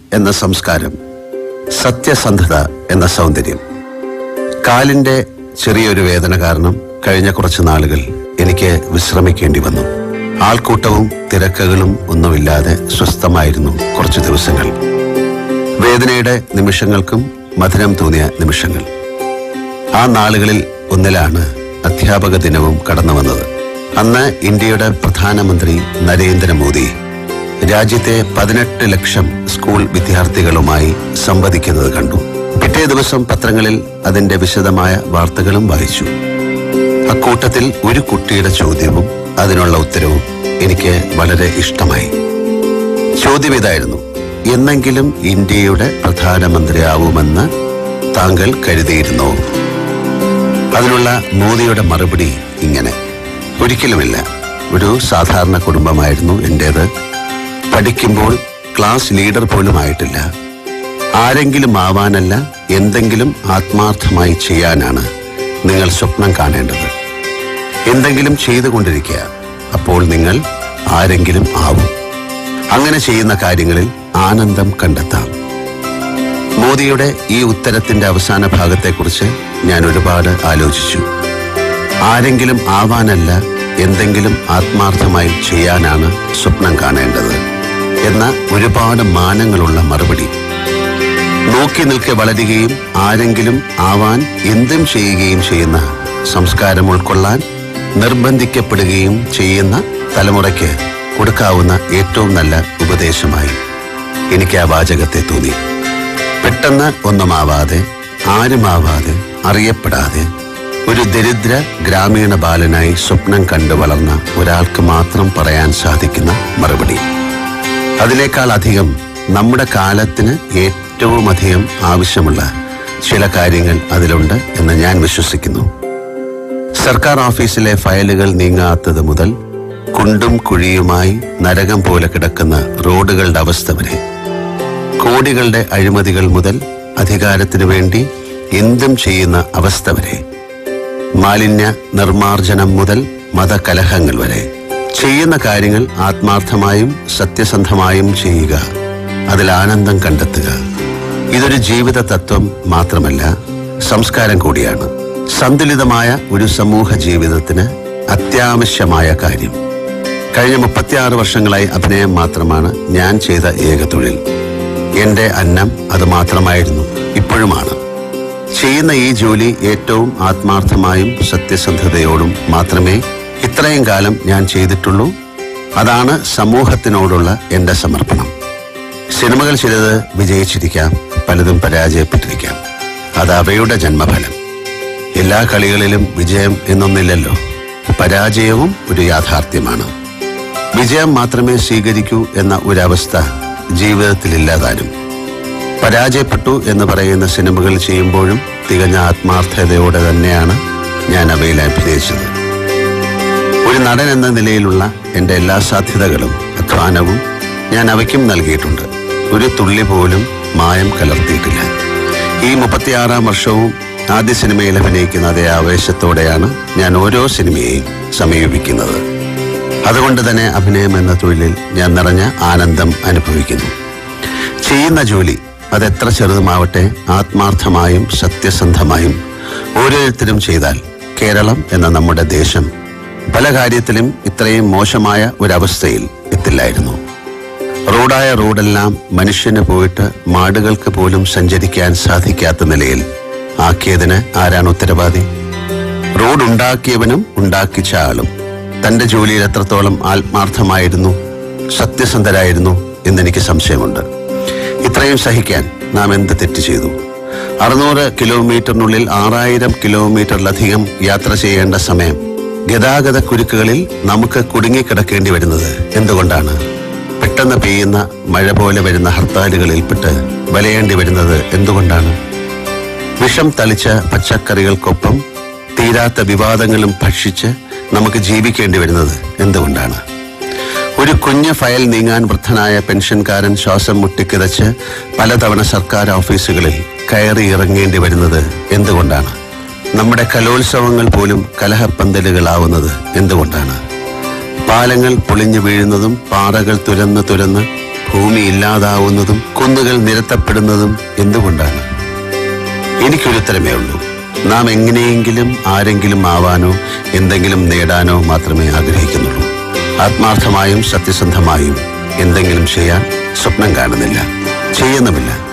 എന്ന സംസ്കാരം സത്യസന്ധത എന്ന സൗന്ദര്യം കാലിന്റെ ചെറിയൊരു വേദന കാരണം കഴിഞ്ഞ കുറച്ച് നാളുകൾ എനിക്ക് വിശ്രമിക്കേണ്ടി വന്നു ആൾക്കൂട്ടവും തിരക്കുകളും ഒന്നുമില്ലാതെ സ്വസ്ഥമായിരുന്നു കുറച്ചു ദിവസങ്ങൾ വേദനയുടെ നിമിഷങ്ങൾക്കും മധുരം തോന്നിയ നിമിഷങ്ങൾ ആ നാളുകളിൽ ഒന്നിലാണ് അധ്യാപക ദിനവും കടന്നു വന്നത് അന്ന് ഇന്ത്യയുടെ പ്രധാനമന്ത്രി നരേന്ദ്രമോദി രാജ്യത്തെ പതിനെട്ട് ലക്ഷം സ്കൂൾ വിദ്യാർത്ഥികളുമായി സംവദിക്കുന്നത് കണ്ടു പിറ്റേ ദിവസം പത്രങ്ങളിൽ അതിന്റെ വിശദമായ വാർത്തകളും വായിച്ചു അക്കൂട്ടത്തിൽ ഒരു കുട്ടിയുടെ ചോദ്യവും അതിനുള്ള ഉത്തരവും എനിക്ക് വളരെ ഇഷ്ടമായി ചോദ്യം ഇതായിരുന്നു എന്നെങ്കിലും ഇന്ത്യയുടെ പ്രധാനമന്ത്രിയാവുമെന്ന് താങ്കൾ കരുതിയിരുന്നോ അതിനുള്ള മോദിയുടെ മറുപടി ഇങ്ങനെ ഒരിക്കലുമില്ല ഒരു സാധാരണ കുടുംബമായിരുന്നു എൻ്റേത് പഠിക്കുമ്പോൾ ക്ലാസ് ലീഡർ പോലും ആയിട്ടില്ല ആരെങ്കിലും ആവാനല്ല എന്തെങ്കിലും ആത്മാർത്ഥമായി ചെയ്യാനാണ് നിങ്ങൾ സ്വപ്നം കാണേണ്ടത് എന്തെങ്കിലും ചെയ്തുകൊണ്ടിരിക്കുക അപ്പോൾ നിങ്ങൾ ആരെങ്കിലും ആവും അങ്ങനെ ചെയ്യുന്ന കാര്യങ്ങളിൽ ആനന്ദം കണ്ടെത്താം മോദിയുടെ ഈ ഉത്തരത്തിന്റെ അവസാന ഭാഗത്തെക്കുറിച്ച് ഞാൻ ഒരുപാട് ആലോചിച്ചു ആരെങ്കിലും ആവാനല്ല എന്തെങ്കിലും ആത്മാർത്ഥമായി ചെയ്യാനാണ് സ്വപ്നം കാണേണ്ടത് എന്ന ഒരുപാട് മാനങ്ങളുള്ള മറുപടി നോക്കി നിൽക്കെ വളരുകയും ആരെങ്കിലും ആവാൻ എന്തും ചെയ്യുകയും ചെയ്യുന്ന സംസ്കാരം ഉൾക്കൊള്ളാൻ നിർബന്ധിക്കപ്പെടുകയും ചെയ്യുന്ന തലമുറയ്ക്ക് കൊടുക്കാവുന്ന ഏറ്റവും നല്ല ഉപദേശമായി എനിക്ക് ആ വാചകത്തെ തോന്നി പെട്ടെന്ന് ഒന്നുമാവാതെ ആരുമാവാതെ അറിയപ്പെടാതെ ഒരു ദരിദ്ര ഗ്രാമീണ ബാലനായി സ്വപ്നം കണ്ടു വളർന്ന ഒരാൾക്ക് മാത്രം പറയാൻ സാധിക്കുന്ന മറുപടി അതിനേക്കാൾ അധികം നമ്മുടെ കാലത്തിന് ഏറ്റവും അധികം ആവശ്യമുള്ള ചില കാര്യങ്ങൾ അതിലുണ്ട് എന്ന് ഞാൻ വിശ്വസിക്കുന്നു സർക്കാർ ഓഫീസിലെ ഫയലുകൾ നീങ്ങാത്തത് മുതൽ കുണ്ടും കുഴിയുമായി നരകം പോലെ കിടക്കുന്ന റോഡുകളുടെ അവസ്ഥ വരെ കോടികളുടെ അഴിമതികൾ മുതൽ അധികാരത്തിനു വേണ്ടി എന്തും ചെയ്യുന്ന അവസ്ഥ വരെ മാലിന്യ നിർമാർജനം മുതൽ മതകലഹങ്ങൾ വരെ ചെയ്യുന്ന കാര്യങ്ങൾ ആത്മാർത്ഥമായും സത്യസന്ധമായും ചെയ്യുക അതിൽ ആനന്ദം കണ്ടെത്തുക ഇതൊരു ജീവിത തത്വം മാത്രമല്ല സംസ്കാരം കൂടിയാണ് സന്തുലിതമായ ഒരു സമൂഹ ജീവിതത്തിന് അത്യാവശ്യമായ കാര്യം കഴിഞ്ഞ മുപ്പത്തിയാറ് വർഷങ്ങളായി അഭിനയം മാത്രമാണ് ഞാൻ ചെയ്ത ഏക തൊഴിൽ എന്റെ അന്നം അത് മാത്രമായിരുന്നു ഇപ്പോഴുമാണ് ചെയ്യുന്ന ഈ ജോലി ഏറ്റവും ആത്മാർത്ഥമായും സത്യസന്ധതയോടും മാത്രമേ ഇത്രയും കാലം ഞാൻ ചെയ്തിട്ടുള്ളൂ അതാണ് സമൂഹത്തിനോടുള്ള എന്റെ സമർപ്പണം സിനിമകൾ ചിലത് വിജയിച്ചിരിക്കാം പലതും പരാജയപ്പെട്ടിരിക്കാം അത് അവയുടെ ജന്മഫലം എല്ലാ കളികളിലും വിജയം എന്നൊന്നില്ലല്ലോ പരാജയവും ഒരു യാഥാർത്ഥ്യമാണ് വിജയം മാത്രമേ സ്വീകരിക്കൂ എന്ന ഒരവസ്ഥ ജീവിതത്തിലില്ലാതാനും പരാജയപ്പെട്ടു എന്ന് പറയുന്ന സിനിമകൾ ചെയ്യുമ്പോഴും തികഞ്ഞ ആത്മാർത്ഥതയോടെ തന്നെയാണ് ഞാൻ അവയിൽ അഭിനയിച്ചത് ഒരു നടൻ എന്ന നിലയിലുള്ള എൻ്റെ എല്ലാ സാധ്യതകളും അധ്വാനവും ഞാൻ അവയ്ക്കും നൽകിയിട്ടുണ്ട് ഒരു തുള്ളി പോലും മായം കലർത്തിയിട്ടില്ല ഈ മുപ്പത്തിയാറാം വർഷവും ആദ്യ സിനിമയിൽ അഭിനയിക്കുന്ന അതേ ആവേശത്തോടെയാണ് ഞാൻ ഓരോ സിനിമയെയും സമീപിക്കുന്നത് അതുകൊണ്ട് തന്നെ അഭിനയം എന്ന തൊഴിലിൽ ഞാൻ നിറഞ്ഞ ആനന്ദം അനുഭവിക്കുന്നു ചെയ്യുന്ന ജോലി അതെത്ര ചെറുതുമാവട്ടെ ആത്മാർത്ഥമായും സത്യസന്ധമായും ഓരോരുത്തരും ചെയ്താൽ കേരളം എന്ന നമ്മുടെ ദേശം പല കാര്യത്തിലും ഇത്രയും മോശമായ ഒരവസ്ഥയിൽ എത്തില്ലായിരുന്നു റോഡായ റോഡെല്ലാം മനുഷ്യന് പോയിട്ട് മാടുകൾക്ക് പോലും സഞ്ചരിക്കാൻ സാധിക്കാത്ത നിലയിൽ ആക്കിയതിന് ആരാണ് ഉത്തരവാദി റോഡ് ഉണ്ടാക്കിയവനും ഉണ്ടാക്കിച്ച ആളും തന്റെ ജോലിയിൽ എത്രത്തോളം ആത്മാർത്ഥമായിരുന്നു സത്യസന്ധരായിരുന്നു എന്നെനിക്ക് സംശയമുണ്ട് ഇത്രയും സഹിക്കാൻ നാം എന്ത് തെറ്റ് ചെയ്തു അറുന്നൂറ് കിലോമീറ്ററിനുള്ളിൽ ആറായിരം കിലോമീറ്ററിലധികം യാത്ര ചെയ്യേണ്ട സമയം ഗതാഗത കുരുക്കുകളിൽ നമുക്ക് കുടുങ്ങിക്കിടക്കേണ്ടി വരുന്നത് എന്തുകൊണ്ടാണ് പെട്ടെന്ന് പെയ്യുന്ന മഴ പോലെ വരുന്ന ഹർത്താലുകളിൽപ്പെട്ട് വലയേണ്ടി വരുന്നത് എന്തുകൊണ്ടാണ് വിഷം തളിച്ച പച്ചക്കറികൾക്കൊപ്പം തീരാത്ത വിവാദങ്ങളും ഭക്ഷിച്ച് നമുക്ക് ജീവിക്കേണ്ടി വരുന്നത് എന്തുകൊണ്ടാണ് ഒരു കുഞ്ഞ് ഫയൽ നീങ്ങാൻ വൃദ്ധനായ പെൻഷൻകാരൻ ശ്വാസം മുട്ടിക്കിതച്ച് പലതവണ സർക്കാർ ഓഫീസുകളിൽ കയറി ഇറങ്ങേണ്ടി വരുന്നത് എന്തുകൊണ്ടാണ് നമ്മുടെ കലോത്സവങ്ങൾ പോലും കലഹപ്പന്തലുകളാവുന്നത് എന്തുകൊണ്ടാണ് പാലങ്ങൾ പൊളിഞ്ഞു വീഴുന്നതും പാറകൾ തുരന്ന് തുരന്ന് ഭൂമി ഇല്ലാതാവുന്നതും കുന്നുകൾ നിരത്തപ്പെടുന്നതും എന്തുകൊണ്ടാണ് എനിക്കൊരുത്തരമേ ഉള്ളൂ നാം എങ്ങനെയെങ്കിലും ആരെങ്കിലും ആവാനോ എന്തെങ്കിലും നേടാനോ മാത്രമേ ആഗ്രഹിക്കുന്നുള്ളൂ ആത്മാർത്ഥമായും സത്യസന്ധമായും എന്തെങ്കിലും ചെയ്യാൻ സ്വപ്നം കാണുന്നില്ല ചെയ്യുന്നുമില്ല